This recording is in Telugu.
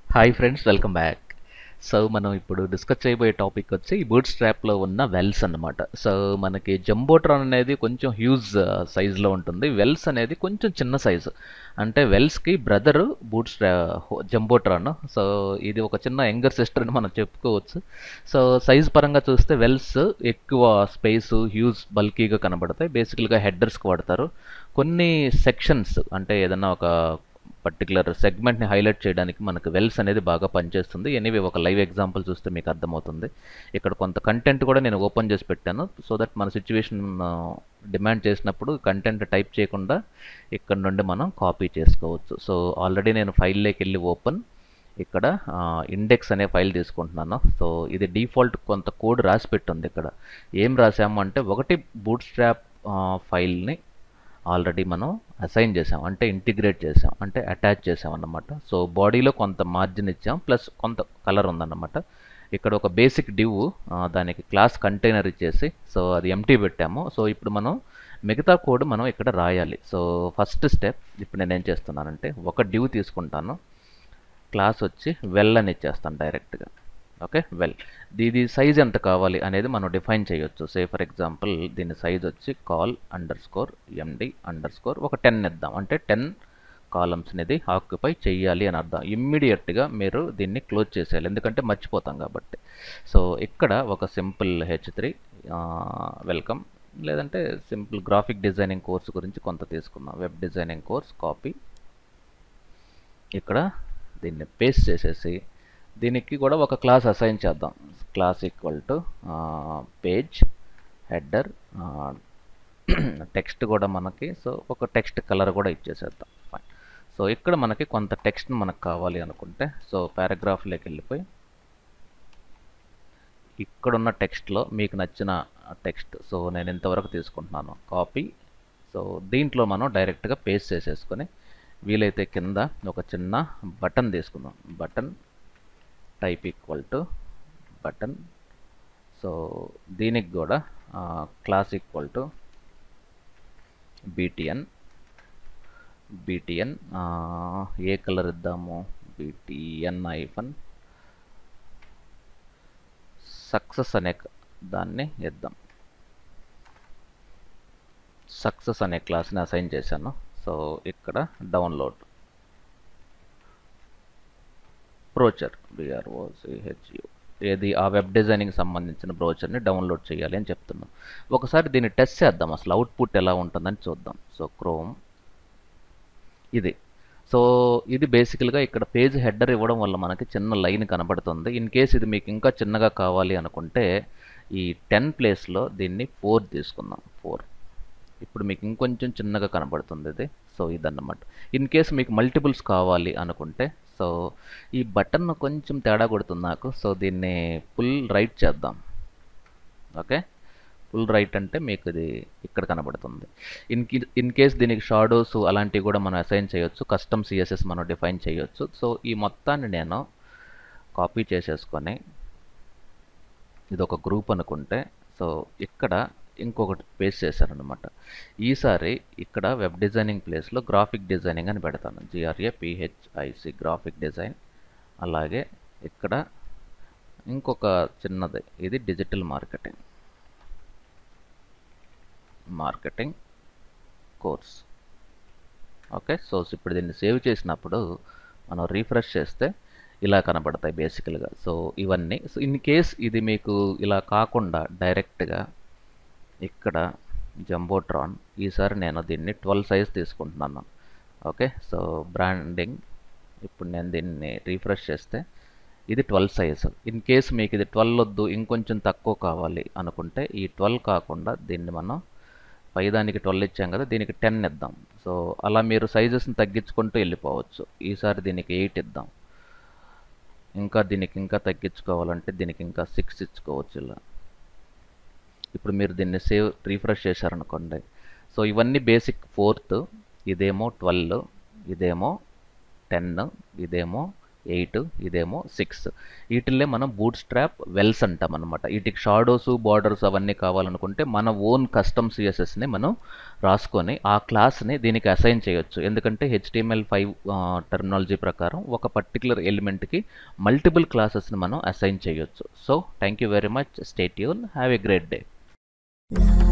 hi friends welcome back so మనం ఇప్పుడు డిస్కస్ చేయబోయే టాపిక్ వచ్చి ఈ బూట్ స్ట్రాప్లో ఉన్న వెల్స్ అన్నమాట సో మనకి జంబోట్రాన్ అనేది కొంచెం హ్యూజ్ సైజులో ఉంటుంది వెల్స్ అనేది కొంచెం చిన్న సైజు అంటే వెల్స్కి బ్రదర్ బూట్ స్ట్రా జంబోట్రాన్ సో ఇది ఒక చిన్న యంగర్ సిస్టర్ అని మనం చెప్పుకోవచ్చు సో సైజ్ పరంగా చూస్తే వెల్స్ ఎక్కువ స్పేస్ హ్యూజ్ బల్కీగా కనబడతాయి బేసికల్గా హెడ్డర్స్కి వాడతారు కొన్ని సెక్షన్స్ అంటే ఏదన్నా ఒక పర్టికులర్ సెగ్మెంట్ని హైలైట్ చేయడానికి మనకు వెల్స్ అనేది బాగా పనిచేస్తుంది ఎనీవే ఒక లైవ్ ఎగ్జాంపుల్ చూస్తే మీకు అర్థమవుతుంది ఇక్కడ కొంత కంటెంట్ కూడా నేను ఓపెన్ చేసి పెట్టాను సో దట్ మన సిచ్యువేషన్ డిమాండ్ చేసినప్పుడు కంటెంట్ టైప్ చేయకుండా ఇక్కడ నుండి మనం కాపీ చేసుకోవచ్చు సో ఆల్రెడీ నేను ఫైల్లోకి వెళ్ళి ఓపెన్ ఇక్కడ ఇండెక్స్ అనే ఫైల్ తీసుకుంటున్నాను సో ఇది డిఫాల్ట్ కొంత కోడ్ రాసి పెట్టుంది ఇక్కడ ఏం రాసాము అంటే ఒకటి బూట్ స్ట్రాప్ ఫైల్ని ఆల్రెడీ మనం అసైన్ చేసాం అంటే ఇంటిగ్రేట్ చేసాం అంటే అటాచ్ చేసాం అన్నమాట సో బాడీలో కొంత మార్జిన్ ఇచ్చాం ప్లస్ కొంత కలర్ ఉందన్నమాట ఇక్కడ ఒక బేసిక్ డివ్ దానికి క్లాస్ కంటైనర్ ఇచ్చేసి సో అది ఎంటీ పెట్టాము సో ఇప్పుడు మనం మిగతా కోడ్ మనం ఇక్కడ రాయాలి సో ఫస్ట్ స్టెప్ ఇప్పుడు నేను ఏం చేస్తున్నానంటే ఒక డివ్ తీసుకుంటాను క్లాస్ వచ్చి వెల్ అని ఇచ్చేస్తాను డైరెక్ట్గా ఓకే వెల్ దీని సైజ్ ఎంత కావాలి అనేది మనం డిఫైన్ చేయొచ్చు సే ఫర్ ఎగ్జాంపుల్ దీని సైజ్ వచ్చి col underscore MD underscore ఒక టెన్ ఇద్దాం అంటే టెన్ కాలమ్స్ అనేది ఆక్యుపై చెయ్యాలి అని అర్థం ఇమ్మీడియట్గా మీరు దీన్ని క్లోజ్ చేసేయాలి ఎందుకంటే మర్చిపోతాం కాబట్టి సో ఇక్కడ ఒక సింపుల్ హెచ్ త్రీ వెల్కమ్ లేదంటే సింపుల్ గ్రాఫిక్ డిజైనింగ్ కోర్స్ గురించి కొంత తీసుకుందాం వెబ్ డిజైనింగ్ కోర్స్ కాపీ ఇక్కడ దీన్ని పేస్ట్ చేసేసి దీనికి కూడా ఒక క్లాస్ అసైన్ చేద్దాం class equal to page header text కూడా మనకి సో ఒక టెక్స్ట్ కలర్ కూడా ఇచ్చేసేద్దాం ఫైన్ సో ఇక్కడ మనకి కొంత టెక్స్ట్ మనకు కావాలి అనుకుంటే సో పారాగ్రాఫ్లోకి వెళ్ళిపోయి ఇక్కడున్న టెక్స్ట్లో మీకు నచ్చిన టెక్స్ట్ సో నేను ఇంతవరకు తీసుకుంటున్నాను కాపీ సో దీంట్లో మనం డైరెక్ట్గా పేస్ట్ చేసేసుకొని వీలైతే కింద ఒక చిన్న బటన్ తీసుకుందాం button type equal to button so దీనికి కూడా class equal to BTN BTN ఏ కలర్ ఇద్దాము బీటిఎన్ ఐఫన్ సక్సెస్ అనే దాన్ని ఇద్దాం సక్సెస్ అనే క్లాస్ని అసైన్ చేశాను సో ఇక్కడ డౌన్లోడ్ బ్రోచర్ బిఆర్ఓసిహెచ్యు ఏది ఆ వెబ్ డిజైనింగ్ సంబంధించిన బ్రోచర్ని డౌన్లోడ్ చేయాలి అని చెప్తున్నాం ఒకసారి దీన్ని టెస్ట్ చేద్దాం అసలు అవుట్పుట్ ఎలా ఉంటుందని చూద్దాం సో క్రోమ్ ఇది సో ఇది బేసికల్గా ఇక్కడ పేజ్ హెడర్ ఇవ్వడం వల్ల మనకి చిన్న లైన్ కనబడుతుంది ఇన్ కేస్ ఇది మీకు ఇంకా చిన్నగా కావాలి అనుకుంటే ఈ టెన్ ప్లేస్లో దీన్ని ఫోర్ తీసుకుందాం ఫోర్ ఇప్పుడు మీకు ఇంకొంచెం చిన్నగా కనబడుతుంది ఇది సో ఇదన్నమాట ఇన్ కేస్ మీకు మల్టిపుల్స్ కావాలి అనుకుంటే సో ఈ బటన్ కొంచెం తేడా కొడుతుంది నాకు సో దీన్ని ఫుల్ రైట్ చేద్దాం ఓకే ఫుల్ రైట్ అంటే మీకు ఇది ఇక్కడ కనబడుతుంది ఇన్ ఇన్ కేస్ దీనికి షాడోస్ అలాంటివి కూడా మనం అసైన్ చేయొచ్చు కస్టమ్ సిఎస్ఎస్ మనం డిఫైన్ చేయొచ్చు సో ఈ మొత్తాన్ని నేను కాపీ చేసేసుకొని ఇది ఒక గ్రూప్ అనుకుంటే సో ఇక్కడ ఇంకొకటి పేస్ట్ చేశారనమాట ఈసారి ఇక్కడ వెబ్ డిజైనింగ్ ప్లేస్లో గ్రాఫిక్ డిజైనింగ్ అని పెడతాను జిఆర్ఏ పిహెచ్ఐసి గ్రాఫిక్ డిజైన్ అలాగే ఇక్కడ ఇంకొక చిన్నది ఇది digital marketing marketing course okay so ఇప్పుడు దీన్ని సేవ్ చేసినప్పుడు మనం రీఫ్రెష్ చేస్తే ఇలా కనబడతాయి బేసికల్గా సో ఇవన్నీ సో ఇన్ కేస్ ఇది మీకు ఇలా కాకుండా డైరెక్ట్గా ఇక్కడ జంబోట్రాన్ ఈసారి నేను దీన్ని ట్వెల్వ్ సైజ్ తీసుకుంటున్నాను ఓకే సో బ్రాండింగ్ ఇప్పుడు నేను దీన్ని రీఫ్రెష్ చేస్తే ఇది ట్వెల్వ్ సైజ్ ఇన్ కేస్ మీకు ఇది ట్వెల్వ్ వద్దు ఇంకొంచెం తక్కువ కావాలి అనుకుంటే ఈ ట్వెల్వ్ కాకుండా దీన్ని మనం పైదానికి ట్వెల్వ్ ఇచ్చాం కదా దీనికి టెన్ ఇద్దాం సో అలా మీరు సైజెస్ని తగ్గించుకుంటూ వెళ్ళిపోవచ్చు ఈసారి దీనికి ఎయిట్ ఇద్దాం ఇంకా దీనికి ఇంకా తగ్గించుకోవాలంటే దీనికి ఇంకా సిక్స్ ఇచ్చుకోవచ్చు ఇలా ఇప్పుడు మీరు దీన్ని సేవ్ రీఫ్రెష్ చేశారనుకోండి సో ఇవన్నీ బేసిక్ ఫోర్త్ ఇదేమో ట్వెల్వ్ ఇదేమో టెన్ ఇదేమో ఎయిట్ ఇదేమో సిక్స్ వీటిల్లే మనం బూట్ స్ట్రాప్ వెల్స్ అంటాం అనమాట వీటికి షాడోస్ బార్డర్స్ అవన్నీ కావాలనుకుంటే మన ఓన్ కస్టమ్ సిఎస్ఎస్ని మనం రాసుకొని ఆ క్లాస్ని దీనికి అసైన్ చేయొచ్చు ఎందుకంటే హెచ్టిఎంఎల్ ఫైవ్ టెర్మినాలజీ ప్రకారం ఒక పర్టికులర్ ఎలిమెంట్కి మల్టిపుల్ క్లాసెస్ని మనం అసైన్ చేయొచ్చు so thank you very much stay యూన్ have a great day La